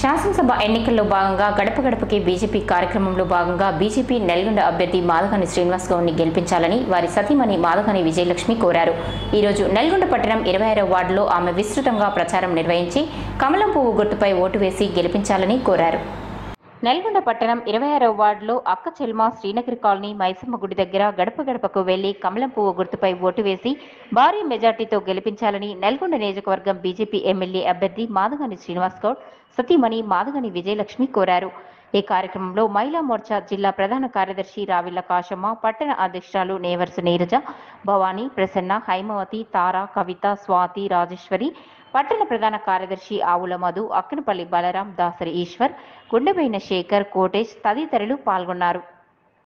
శాసనసభ ఎన్నికల్లో భాగంగా గడప గడపకి బీజేపీ కార్యక్రమంలో భాగంగా బీజేపీ నల్గొండ అభ్యర్థి మాదగాని శ్రీనివాస్ గౌడ్ని గెలిపించాలని వారి సతీమణి మాదగాని విజయలక్ష్మి కోరారు ఈరోజు నల్గొండ పట్టణం ఇరవై ఆరో వార్డులో ఆమె విస్తృతంగా ప్రచారం నిర్వహించి కమలం పువ్వు గుర్తుపై ఓటు వేసి గెలిపించాలని కోరారు నల్గొండ పట్టణం ఇరవై ఆరవ వార్డులో అక్క చెల్మ శ్రీనగర్ కాలనీ మైసమ్మ గుడి దగ్గర గడప గడపకు వెళ్లి కమలం పువ్వు గుర్తుపై ఓటు వేసి భారీ మెజార్టీతో గెలిపించాలని నల్గొండ నియోజకవర్గం బీజేపీ ఎమ్మెల్యే అభ్యర్థి మాదగాని శ్రీనివాస్ గౌడ్ సతీమణి మాదగాని విజయలక్ష్మి కోరారు ఈ కార్యక్రమంలో మహిళా మోర్చా జిల్లా ప్రధాన కార్యదర్శి రావిళ్ల కాశమ్మ పట్టణ అధ్యక్షురాలు నేవర్సు నీరజ భవానీ ప్రసన్న హైమవతి తార కవిత స్వాతి రాజేశ్వరి పట్టణ ప్రధాన కార్యదర్శి ఆవుల మధు అక్కనపల్లి బలరాం దాసరి ఈశ్వర్ గుండెబైన శేఖర్ కోటేష్ తదితరులు పాల్గొన్నారు